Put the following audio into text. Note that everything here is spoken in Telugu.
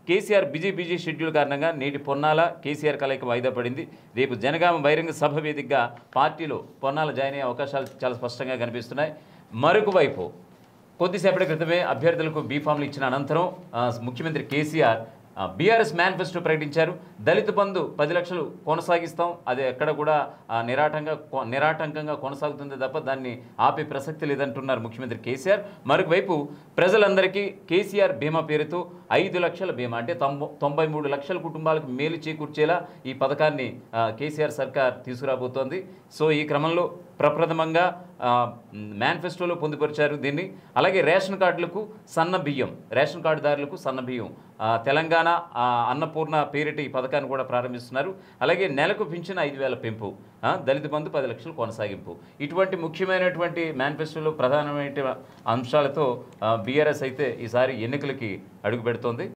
కేసీఆర్ బిజీ బిజీ షెడ్యూల్ కారణంగా నేటి పొన్నాల కేసీఆర్ కలయిక వాయిదా పడింది రేపు జనగామ బహిరంగ సభ వేదికగా పార్టీలో పొన్నాల జాయిన్ అయ్యే అవకాశాలు చాలా స్పష్టంగా కనిపిస్తున్నాయి మరొక వైపు కొద్దిసేపటి క్రితమే అభ్యర్థులకు బీఫామ్లు ఇచ్చిన అనంతరం ఆ, ముఖ్యమంత్రి కేసీఆర్ బీఆర్ఎస్ మేనిఫెస్టో ప్రకటించారు దళిత బంధు పది లక్షలు కొనసాగిస్తాం అది ఎక్కడ కూడా ఆ, నిరాటంగా కొ- నిరాటంకంగా కొనసాగుతుంది తప్ప దాన్ని ఆపే ప్రసక్తి లేదంటున్నారు ముఖ్యమంత్రి కేసీఆర్ మరొక వైపు ప్రజలందరికీ కేసీఆర్ బీమా పేరుతో ఐదు లక్షల బీమా అంటే తొంభై తొంభై మూడు లక్షల కుటుంబాలకు మేలు చేకూర్చేలా ఈ పథకాన్ని ఆ, కేసీఆర్ సర్కార్ తీసుకురాబోతోంది సో ఈ క్రమంలో ప్రప్రథమంగా ఆ, మేనిఫెస్టోలో పొందుపరిచారు దీన్ని అలాగే రేషన్ కార్డులకు సన్న బియ్యం రేషన్ కార్డుదారులకు సన్న బియ్యం ఆ, తెలంగాణ ఆ, అన్నపూర్ణ పేరిట ఈ పథకాన్ని కూడా ప్రారంభిస్తున్నారు అలాగే నెలకు పింఛన్ ఐదు వేల పెంపు ఆ, దళిత బంధు పది లక్షలు కొనసాగింపు ఇటువంటి ముఖ్యమైనటువంటి మేనిఫెస్టోలో ప్రధానమైన అంశాలతో బీఆర్ఎస్ అయితే ఈసారి ఎన్నికలకి అడుగు పెడుతోంది